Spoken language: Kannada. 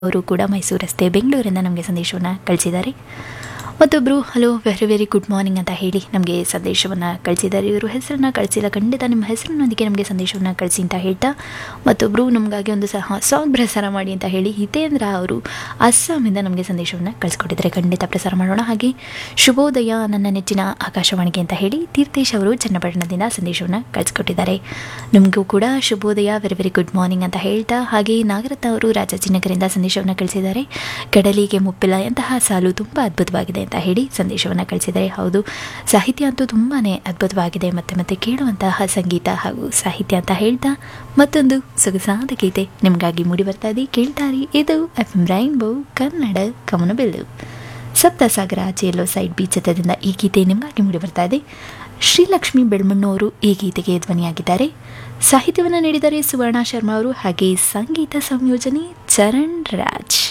ಅವರು ಕೂಡ ಮೈಸೂರು ರಸ್ತೆ ಬೆಂಗಳೂರಿಂದ ನಮಗೆ ಸಂದೇಶವನ್ನು ಕಳಿಸಿದ್ದಾರೆ ಮತ್ತೊಬ್ಬರು hello very very good morning ಅಂತ ಹೇಳಿ ನಮಗೆ ಸಂದೇಶವನ್ನು ಕಳಿಸಿದ್ದಾರೆ ಇವರು ಹೆಸರನ್ನು ಕಳಿಸಿಲ್ಲ ಖಂಡಿತ ನಿಮ್ಮ ಹೆಸರಿನೊಂದಿಗೆ ನಮಗೆ ಸಂದೇಶವನ್ನು ಕಳಿಸಿ ಅಂತ ಹೇಳ್ತಾ ಮತ್ತೊಬ್ಬರು ನಮಗಾಗಿ ಒಂದು ಸಹ ಸಾಂಗ್ ಪ್ರಸಾರ ಮಾಡಿ ಅಂತ ಹೇಳಿ ಹಿತೇಂದ್ರ ಅವರು ಅಸ್ಸಾಮಿಂದ ನಮಗೆ ಸಂದೇಶವನ್ನು ಕಳಿಸ್ಕೊಟ್ಟಿದ್ದಾರೆ ಖಂಡಿತ ಪ್ರಸಾರ ಮಾಡೋಣ ಹಾಗೆ ಶುಭೋದಯ ನನ್ನ ನೆಚ್ಚಿನ ಆಕಾಶವಾಣಿಗೆ ಅಂತ ಹೇಳಿ ತೀರ್ಥೇಶ್ ಅವರು ಚನ್ನಪಟ್ಟಣದಿಂದ ಸಂದೇಶವನ್ನು ಕಳಿಸ್ಕೊಟ್ಟಿದ್ದಾರೆ ನಿಮಗೂ ಕೂಡ ಶುಭೋದಯ ವೆರಿ ವೆರಿ ಗುಡ್ ಮಾರ್ನಿಂಗ್ ಅಂತ ಹೇಳ್ತಾ ಹಾಗೆ ನಾಗರತ್ನ ಅವರು ರಾಜಾಜಿನಗರಿಂದ ಸಂದೇಶವನ್ನು ಕಳಿಸಿದ್ದಾರೆ ಕಡಲಿಗೆ ಮುಪ್ಪಿಲ್ಲ ಎಂತಹ ಸಾಲು ತುಂಬ ಅದ್ಭುತವಾಗಿದೆ ಅಂತ ಹೇಳಿ ಸಂದೇಶವನ್ನು ಕಳಿಸಿದ್ದಾರೆ ಹೌದು ಸಾಹಿತ್ಯ ಅಂತೂ ತುಂಬಾ ಅದ್ಭುತವಾಗಿದೆ ಮತ್ತೆ ಮತ್ತೆ ಕೇಳುವಂತಹ ಸಂಗೀತ ಹಾಗೂ ಸಾಹಿತ್ಯ ಅಂತ ಹೇಳ್ತಾ ಮತ್ತೊಂದು ಸೊಗಸಾದ ಗೀತೆ ನಿಮಗಾಗಿ ಮೂಡಿ ಬರ್ತಾ ಇದೆ ಕೇಳ್ತಾರಿ ಇದು F M rainbow Kannada Kamanabillu Saptasagara ಚೇಲೋ ಸೈಡ್ ಬೀಚ್ ಹತ್ತದಿಂದ ಈ ಗೀತೆ ನಿಮಗಾಗಿ ಮೂಡಿ ಬರ್ತಾ ಇದೆ ಶ್ರೀಲಕ್ಷ್ಮಿ ಬೆಳ್ಮಣ್ಣು ಅವರು ಈ ಗೀತೆಗೆ ಧ್ವನಿಯಾಗಿದ್ದಾರೆ ಸಾಹಿತ್ಯವನ್ನು ನೀಡಿದ್ದಾರೆ ಸುವರ್ಣ ಶರ್ಮಾ ಅವರು ಹಾಗೆ ಸಂಗೀತ ಸಂಯೋಜನೆ ಚರಣ್ ರಾಜ್